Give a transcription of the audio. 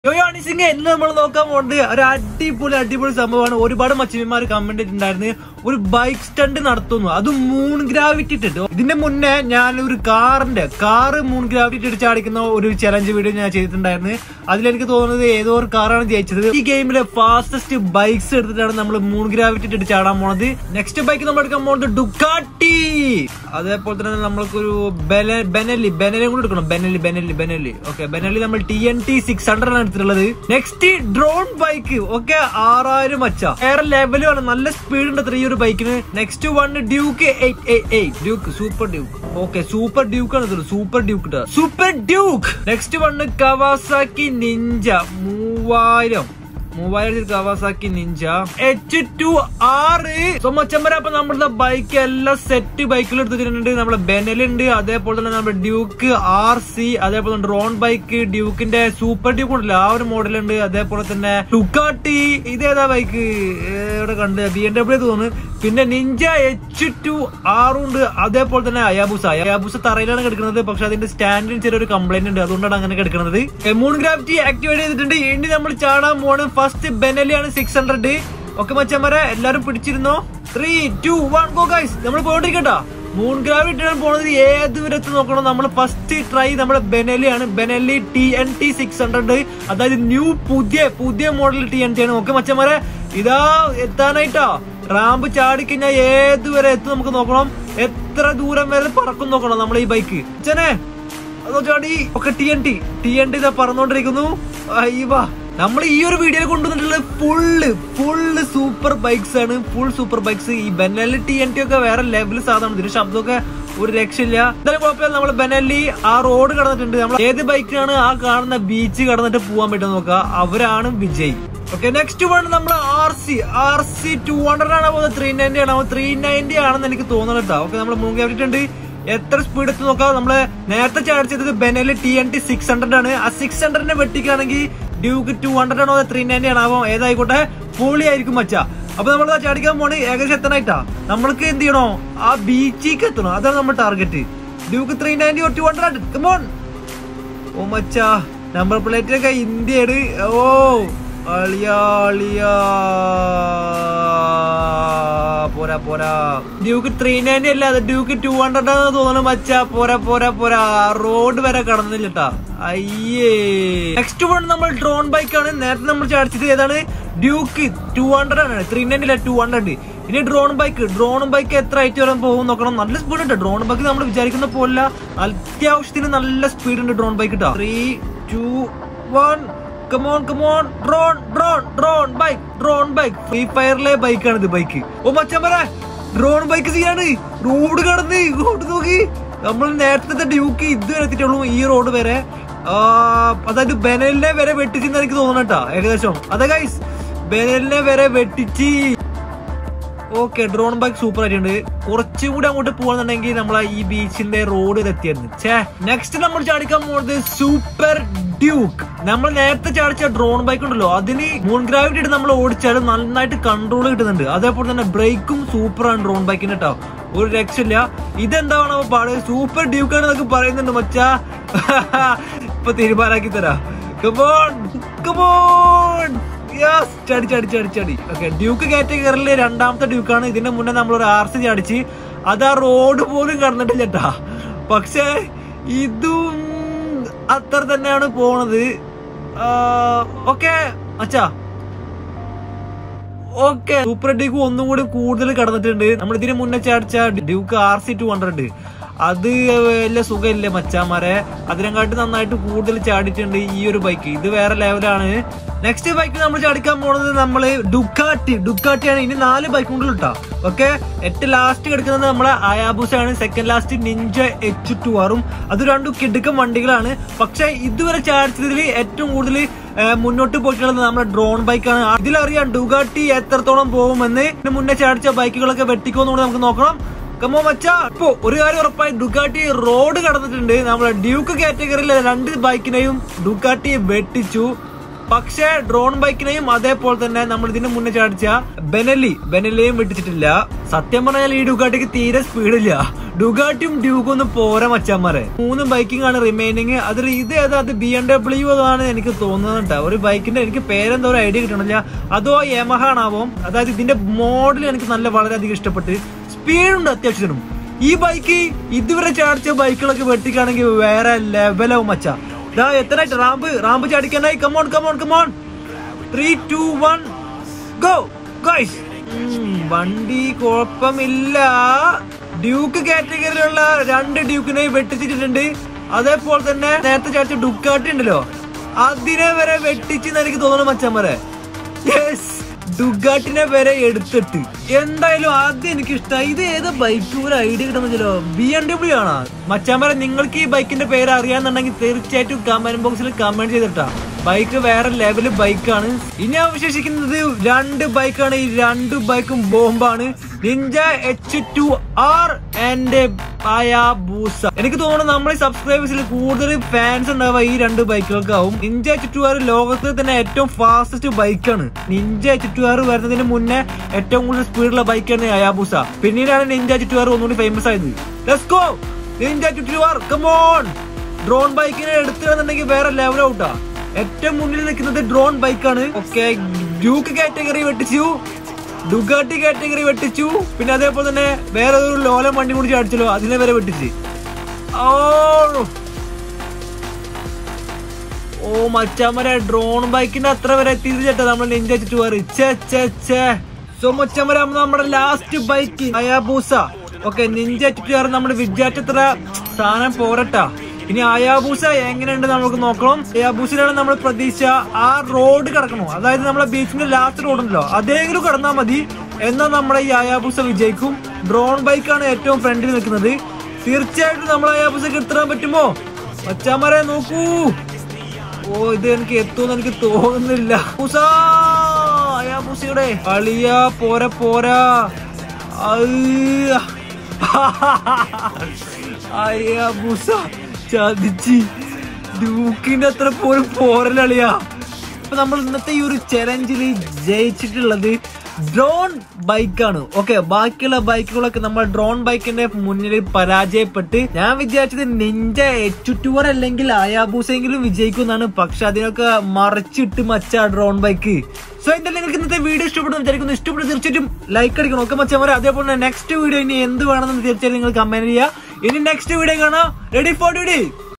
യോയാണിസിംഗ് എന്ന് നമ്മൾ നോക്കാൻ പോകുന്നത് ഒരു അടിപൊളി അടിപൊളി സംഭവമാണ് ഒരുപാട് മച്ചിന്മാർ കമന്റ് ഇട്ടുണ്ടായിരുന്നു ഒരു ബൈക്ക് സ്റ്റണ്ട് നടത്തുന്നു അത് മൂൺ ഗ്രാവിറ്റി ഇട്ടിട്ട് ഇതിന്റെ മുന്നേ ഞാൻ ഒരു കാറിന്റെ കാറ് മൂൺ ഗ്രാവിറ്റി ഇട്ട് ചാടിക്കുന്ന ഒരു ചലഞ്ച് വീഡിയോ ഞാൻ ചെയ്തിട്ടുണ്ടായിരുന്നു അതിലെനിക്ക് തോന്നുന്നത് ഏതോ ഒരു കാറാണ് ജയിച്ചത് ഈ ഗെയിമിലെ ഫാസ്റ്റസ്റ്റ് ബൈക്സ് എടുത്തിട്ടാണ് നമ്മൾ മൂൺ ഗ്രാവിറ്റി ഇട്ട് ചാടാൻ പോണത് നെക്സ്റ്റ് ബൈക്ക് നമ്മൾ എടുക്കാൻ പോകുന്നത് ഡുക്കാട്ടി അതേപോലെ തന്നെ നമ്മൾക്കൊരു ബെന- ബെനലി ബെനലി കൂടി എടുക്കണം Benelli Benelli Benelli okay Benelli നമ്മൾ T N T six hundred ആണ് എടുത്തിട്ടുള്ളത് നെക്സ്റ്റ് ഡ്രോൺ ബൈക്ക് ഓക്കെ ആറായിരം അച്ച വേറെ ലെവലാണ് നല്ല സ്പീഡ് ഉണ്ട് അത്ര ഈ ഒരു ബൈക്കിന് next one Duke Duke super Duke okay super Duke ആണ് ഇത് super Duke super Duke next one Kawasaki Ninja മൂവായിരം മൂവായിരത്തി കവാസാക്കി നിഞ്ച എച്ച് ടു ആറ് സോ മച്ചമ്പര അപ്പൊ നമ്മുടെ ബൈക്ക് എല്ലാം സെറ്റ് ബൈക്കിൽ എടുത്തിട്ടുണ്ട് നമ്മുടെ ബെനലുണ്ട് അതേപോലെ തന്നെ നമ്മുടെ ഡ്യൂക്ക് ആർ സി അതേപോലെ തന്നെ ഡ്രോൺ ബൈക്ക് ഡ്യൂക്കിന്റെ സൂപ്പർ ഡ്യൂക്ക് ഉണ്ടല്ലോ ആ ഒരു മോഡലുണ്ട് അതേപോലെ തന്നെ ടുക്കാട്ടി ഇതേതാ ബൈക്ക് ഇവിടെ കണ്ട് ബി എം ഡബ്ല്യൂ തോന്നുന്നു പിന്നെ നിഞ്ച എച്ച് ടു ആറും ഉണ്ട് അതേപോലെ തന്നെ അയാബുസ അയാബുസ തറയിലാണ് കിടക്കുന്നത് പക്ഷെ അതിന്റെ സ്റ്റാൻഡിന് ചെറിയൊരു കംപ്ലൈന്റ് ഉണ്ട് അതുകൊണ്ടാണ് അങ്ങനെ കിടക്കുന്നത് മൂൺ ഗ്രാഫിറ്റി ആക്ടിവേറ്റ് ചെയ്തിട്ടുണ്ട് ഇനി നമ്മൾ ചാടാൻ പോണ് ഫസ്റ്റ് ബെനലിയാണ് സിക്സ് ഹൺഡ്രഡ് ഒക്കെ മച്ചന്മാരെ എല്ലാരും പിടിച്ചിരുന്നോ three two one go guys നമ്മൾ പോയിട്ടിരിക്കട്ടോ മൂൺ ഗ്രാവിറ്റി ആണ് പോണത് ഏത് വിധത്ത് നോക്കണം നമ്മൾ ഫസ്റ്റ് ട്രൈ നമ്മുടെ ബെനലിയാണ് Benelli T N T six hundred അതായത് ന്യൂ പുതിയ പുതിയ മോഡൽ ടി എൻ ടി ആണ് ഓക്കെ മച്ചന്മാരെ ഇതാ എത്താനായിട്ടാ റാമ്പ് ചാടിക്കഴിഞ്ഞാൽ ഏത് വരെ എത്തും നമുക്ക് നോക്കണം എത്ര ദൂരം വരെ പറക്കും നോക്കണം നമ്മൾ ഈ ബൈക്ക് അച്ഛനെ അതോ ചാടി ഒക്കെ T N T T N T ഇതാ പറന്നോണ്ടിരിക്കുന്നു അയ്യവാ നമ്മൾ ഈ ഒരു വീഡിയോയിൽ കൊണ്ടുവന്നിട്ടുള്ളത് ഫുള്ള് ഫുള്ള് സൂപ്പർ ബൈക്സ് ആണ് ഫുൾ സൂപ്പർ ബൈക്സ് ഈ ബെനലി ടി എൻ ടി ഒക്കെ വേറെ ലെവൽ സാധനം ഇതിന്റെ ശബ്ദമൊക്കെ ഒരു രക്ഷയില്ല എന്തായാലും കുഴപ്പമില്ല നമ്മൾ ബെനലി ആ റോഡ് കടന്നിട്ടുണ്ട് നമ്മൾ ഏത് ബൈക്കിനാണ് ആ കാണുന്ന ബീച്ച് കടന്നിട്ട് പോകാൻ പറ്റുമെന്ന് നോക്കുക അവരാണ് വിജയ് ഓക്കെ നെക്സ്റ്റ് വൺ നമ്മൾ R C R C two hundred ആണ് പോകുന്നത് ത്രീ നയൻറ്റി ആണ് ത്രീ നയൻറ്റി ആണെന്ന് എനിക്ക് തോന്നുന്നത് കേട്ടോ ഓക്കെ നമ്മൾ മൂന്ന് കയറിയിട്ടുണ്ട് എത്ര സ്പീഡ് എത്തി നോക്കാം നമ്മള് നേരത്തെ ചാർജ് ചെയ്തത് Benelli T N T six hundred ആണ് ആ സിക്സ് ഹൺഡ്രഡിനെ വെട്ടിക്കുകയാണെങ്കിൽ ഡ്യൂക്ക് ടു ഹൺഡ്രഡ് ആണോ ത്രീ നയൻറ്റി ആണോ ഏതായിക്കോട്ടെ പൊളി ആയിരിക്കും മച്ച അപ്പൊ നമ്മൾ ചാടിക്കാൻ പോണ് ഏകദേശം എത്തനായിട്ടാ നമ്മൾക്ക് എന്ത് ചെയ്യണോ ആ ബീച്ചിലേക്ക് എത്തണം അതാണ് നമ്മുടെ target Duke three ninety two hundred come on ഓ മച്ചാ നമ്പർ പ്ലേറ്റിലൊക്കെ ഇന്ത്യയുടെ ഓ അളിയാ അളിയാ പോരാ പോരാ ഡ്യൂക്ക് ത്രീ നയൻറ്റി അല്ല അത് ഡ്യൂക്ക് ടു ഹൺഡ്രഡ് ആണെന്ന് തോന്നുന്നു മച്ചാ പോരാ പോരാ പോരാ റോഡ് വരെ കടന്നില്ലട്ടാ അയ്യേ നെക്സ്റ്റ് വൺ നമ്മൾ ഡ്രോൺ ബൈക്ക് ആണ് നേരത്തെ നമ്മൾ ചാടിച്ചത് ഏതാണ് ഡ്യൂക്ക് ടു ഹൺഡ്രഡ് ആണ് ത്രീ നയൻറ്റി അല്ല ടു ഹൺഡ്രഡ് ഇനി ഡ്രോൺ ബൈക്ക് ഡ്രോൺ ബൈക്ക് എത്ര ആയിട്ട് വരാൻ പോകും നോക്കണം നല്ല സ്പീഡ് ഉണ്ട് ഡ്രോൺ ബൈക്ക് നമ്മൾ വിചാരിക്കുന്ന പോലെ അത്യാവശ്യത്തിന് നല്ല സ്പീഡ് ഉണ്ട് ഡ്രോൺ ബൈക്ക് കേട്ടോ three two one come on come on drone drone drone bike drone bike Free ഫയറിലെ ബൈക്കാണ് ഇത് ബൈക്ക് ഓ മച്ചാൻ ഡ്രോൺ ബൈക്ക് ചെയ്യാണ് റോഡ് കടന്ന് ഇങ്ങോട്ട് നോക്കി നമ്മൾ നേരത്തെ ഡ്യൂക്ക് ഇതുവരെ എത്തിയിട്ടുള്ളൂ ഈ റോഡ് വരെ ആ, അതായത് ബെനലിനെ വരെ വെട്ടിച്ചെന്ന് എനിക്ക് തോന്നണട്ടാ ഏകദേശം അതെ ഗൈസ് ബെനലിനെ വരെ വെട്ടിച്ച് ഓക്കെ ഡ്രോൺ ബൈക്ക് സൂപ്പർ ആയിട്ടുണ്ട് കുറച്ചും കൂടി അങ്ങോട്ട് പോവാന്നുണ്ടെങ്കിൽ നമ്മൾ ഈ ബീച്ചിന്റെ റോഡ് എത്തിയായിരുന്നു ഛേ നെക്സ്റ്റ് നമ്മൾ ചാടിക്കാൻ പോകുന്നത് സൂപ്പർ ഡ്യൂക്ക് നമ്മൾ നേരത്തെ ചാടിച്ച ഡ്രോൺ ബൈക്ക് ഉണ്ടല്ലോ അതിന് മൂൺ ഗ്രാവിറ്റി ഇട്ട് നമ്മൾ ഓടിച്ചാൽ നന്നായിട്ട് കൺട്രോൾ കിട്ടുന്നുണ്ട് അതേപോലെ തന്നെ ബ്രേക്കും സൂപ്പറാണ് ഡ്രോൺ ബൈക്കിന് കേട്ടോ ഒരു രക്ഷയില്ല ഇതെന്താണ് അപ്പൊ പാട് സൂപ്പർ ഡ്യൂക്ക് ആണ് എന്നൊക്കെ പറയുന്നുണ്ട് മച്ചാ ഇപ്പൊ തീരുമാനാക്കി തരാ കമോൺ കമോൺ യെസ് ചടി ചടി ചടി ചടി ഓക്കെ ഡ്യൂക്ക് കാറ്റഗറിയിലെ രണ്ടാമത്തെ ഡ്യൂക്കാണ് ഇതിന്റെ മുന്നേ നമ്മൾ ഒരു ആർ സി ചാടിച്ച് അത് ആ റോഡ് പോലും കടന്നിട്ടില്ല ചേട്ടാ പക്ഷേ ഇതും അത്ര തന്നെയാണ് പോണത് ഓക്കെ അച്ഛാ ഓക്കെ സൂപ്പർ ഡ്യൂക്ക് ഒന്നും കൂടി കൂടുതൽ കടന്നിട്ടുണ്ട് നമ്മൾ ഇതിന് മുന്നേ ചാടിച്ച Duke R C two hundred അത് വലിയ സുഖമില്ലേ മച്ചാമാരെ അതിനെക്കാട്ടി നന്നായിട്ട് കൂടുതൽ ചാടിയിട്ടുണ്ട് ഈ ഒരു ബൈക്ക് ഇത് വേറെ ലെവലാണ് നെക്സ്റ്റ് ബൈക്ക് നമ്മൾ ചാടിക്കാൻ പോണത് നമ്മള് ഡുക്കാട്ടി ഡുക്കാട്ടിയാണ് ഇനി നാല് ബൈക്ക് കൊണ്ടുള്ള കേട്ടോ ഓക്കെ ഏറ്റവും ലാസ്റ്റ് കിടക്കുന്നത് നമ്മളെ അയാബൂസ് ആണ് second last Ninja H two ആറും അത് രണ്ടും കിടുക്കം വണ്ടികളാണ് പക്ഷെ ഇതുവരെ ചാടിച്ചതിൽ ഏറ്റവും കൂടുതൽ ഏഹ് മുന്നോട്ട് പോയിട്ടുള്ളത് നമ്മുടെ ഡ്രോൺ ബൈക്കാണ് ഇതിലറിയാം ഡുഗാട്ടി എത്രത്തോളം പോകുമെന്ന് ഇതിന് മുന്നേ ചാടിച്ച ബൈക്കുകളൊക്കെ വെട്ടിക്കോന്നുകൂടെ നമുക്ക് നോക്കണം കമോ മച്ചാ ഇപ്പൊ ഒരു കാര്യം ഉറപ്പായി ഡുക്കാട്ടി റോഡ് കടന്നിട്ടുണ്ട് നമ്മുടെ ഡ്യൂക്ക് കാറ്റഗറിയിലെ രണ്ട് ബൈക്കിനെയും ഡുക്കാട്ടി വെട്ടിച്ചു പക്ഷേ ഡ്രോൺ ബൈക്കിനെയും അതേപോലെ തന്നെ നമ്മൾ ഇതിന് മുന്നേ ചാടിച്ച ബെനലി ബെനലിയും വിട്ടിച്ചിട്ടില്ല സത്യം പറഞ്ഞാൽ ഈ ഡുഗാട്ടിക്ക് തീരെ സ്പീഡില്ല ഡുഗാട്ടിയും ഡ്യൂക്കും ഒന്നും പോരാ മച്ചാന്മാരെ മൂന്ന് ബൈക്കിംഗ് ആണ് റിമൈനിങ് അതിൽ ഇത് ഏതാ അത് ബി എം ഡബ്ല്യു ആണ് എനിക്ക് തോന്നുന്നത് കേട്ടോ ഒരു ബൈക്കിന്റെ എനിക്ക് പേരെന്തോ ഒരു ഐഡിയ കിട്ടണില്ല അതോ യമഹ ആണാവും അതായത് ഇതിന്റെ മോഡൽ എനിക്ക് നല്ല വളരെയധികം ഇഷ്ടപ്പെട്ട് സ്പീഡുണ്ട് അത്യാവശ്യത്തിനും ഈ ബൈക്ക് ഇതുവരെ ചാടിച്ച ബൈക്കുകളൊക്കെ വെട്ടിക്കാണെങ്കിൽ വേറെ ലെവലാവും മച്ച ദാ എത്ര റാമ്പ് റാമ്പ് ചാടിക്കാനായി come on come on come on three two one go guys വണ്ടി കുഴപ്പമില്ല ഡ്യൂക്ക് കാറ്റഗറിയിലുള്ള രണ്ട് ഡ്യൂക്കിനെ വെട്ടിച്ചിട്ടുണ്ട് അതേപോലെ തന്നെ നേരത്തെ ചാടിച്ച ഡുക്കാട്ടി ഉണ്ടല്ലോ അതിനെ വരെ വെട്ടിച്ചെന്ന് എനിക്ക് തോന്നുന്നു മച്ചന്മാരെ യെസ് ഡുഗാട്ടിനെ വരെ എടുത്തിട്ട് എന്തായാലും ആദ്യം എനിക്ക് ഇഷ്ടമായി ഇത് ഏത് ബൈക്ക് ഒരു ഐഡിയ കിട്ടുന്നില്ലല്ലോ ബി എം ഡബ്ല്യു ആണോ മച്ചാമ്പര നിങ്ങൾക്ക് ഈ ബൈക്കിന്റെ പേര് അറിയാന്നുണ്ടെങ്കിൽ തീർച്ചയായിട്ടും കമന്റ് ബോക്സിൽ കമന്റ് ചെയ്തിട്ടാ ബൈക്ക് വേറെ ലെവല് ബൈക്കാണ് ഇനി അവശേഷിക്കുന്നത് രണ്ട് ബൈക്കാണ് ഈ രണ്ട് ബൈക്കും ബോംബാണ് Ninja H two R and Busa എനിക്ക് തോന്നുന്നു നമ്മളെ സബ്സ്ക്രൈബേഴ്സിൽ കൂടുതൽ ഫാൻസ് ഉണ്ടാവുക ഈ രണ്ട് ബൈക്കുകൾക്കാവും നിഞ്ച എച്ച് ടു ആർ ലോകത്തിൽ തന്നെ ഏറ്റവും ഫാസ്റ്റസ്റ്റ് ബൈക്കാണ് നിഞ്ച എച്ച് ടു ആർ വരുന്നതിന് മുന്നേ ഏറ്റവും കൂടുതൽ സ്പീഡുള്ള ബൈക്കാണ് അയാബൂസ പിന്നീടാണ് നിഞ്ച എച്ച് ടു ആർ ഒന്നുകൂടി ഫേമസ് ആയത് let's go Ninja H two R come on drone ബൈക്കിനെ എടുത്തിട്ടുണ്ടെങ്കിൽ വേറെ ലെവൽ ഔട്ടാ ഏറ്റവും മുന്നിൽ നിൽക്കുന്നത് ഡ്രോൺ ബൈക്കാണ് ഓക്കെ ഡ്യൂക്ക് കാറ്റഗറി വെട്ടിച്ചു ഡുഗാട്ടി കാറ്റഗറി വെട്ടിച്ചു പിന്നെ അതേപോലെ തന്നെ വേറെ ഒരു ലോലം വണ്ടി കൂടി ചാടിച്ചല്ലോ അതിനെ വരെ വെട്ടിച്ച് ഓ ഓ മച്ചാമരെ ഡ്രോൺ ബൈക്കിന്റെ അത്ര വരെ എത്തിയത് ചേട്ടാ നമ്മൾ നെഞ്ചിട്ട് പോറ് സോ മച്ചാമര നമ്മുടെ ലാസ്റ്റ് ബൈക്ക് അയാബൂസ ഓക്കെ നെഞ്ചിട്ട് നമ്മൾ വിചാരിച്ചത്ര സാധനം പോരട്ടാ ഇനി അയാബൂസ എങ്ങനെയുണ്ട് നമുക്ക് നോക്കണം അയാബൂസിലാണ് നമ്മൾ പ്രതീക്ഷ ആ റോഡ് കിടക്കണോ അതായത് നമ്മളെ ബീച്ചിന്റെ ലാസ്റ്റ് റോഡ് ഉണ്ടല്ലോ അതെങ്കിലും കടന്നാൽ മതി എന്നാൽ നമ്മുടെ ഈ അയാബൂസ വിജയിക്കും ഡ്രോൺ ബൈക്കാണ് ഏറ്റവും ഫ്രണ്ടിൽ നിൽക്കുന്നത് തീർച്ചയായിട്ടും നമ്മൾ അയാബൂസക്ക് എത്താൻ പറ്റുമോ മച്ചാമരെ നോക്കൂ ഓ ഇത് എനിക്ക് എത്തുമെന്ന് എനിക്ക് തോന്നുന്നില്ല മുസാ അയാബൂസയുടെ അളിയ പോരാ പോരാ അയ്യാബൂസ ചതിച്ച് ഡൂക്കിന്റെ അത്ര പോലും പോരലളിയാ അപ്പൊ നമ്മൾ ഇന്നത്തെ ഈ ഒരു ചലഞ്ചിൽ ജയിച്ചിട്ടുള്ളത് ഡ്രോൺ ബൈക്കാണ് ഓക്കെ ബാക്കിയുള്ള ബൈക്കുകളൊക്കെ നമ്മൾ ഡ്രോൺ ബൈക്കിന്റെ മുന്നിൽ പരാജയപ്പെട്ട് ഞാൻ വിചാരിച്ചത് നിഞ്ച എച്ച് ടൂർ അല്ലെങ്കിൽ അയാബൂസെങ്കിലും വിജയിക്കും എന്നാണ് പക്ഷെ അതിനൊക്കെ മറിച്ചിട്ട് മച്ച ഡ്രോൺ ബൈക്ക് സോ എന്തായാലും നിങ്ങൾക്ക് ഇന്നത്തെ വീഡിയോ ഇഷ്ടപ്പെടുന്നു വിചാരിക്കുന്നു ഇഷ്ടപ്പെട്ടു തീർച്ചയായിട്ടും ലൈക്ക് അടിക്കണം ഒക്കെ മച്ചമാരെ അതേപോലെ തന്നെ നെക്സ്റ്റ് വീഡിയോ ഇനി എന്ത് വേണമെന്ന് തീർച്ചയായും നിങ്ങൾ കമന്റ് ചെയ്യുക ഇനി നെക്സ്റ്റ് വീഡിയോ കാണാം റെഡി ഫോർ ഡി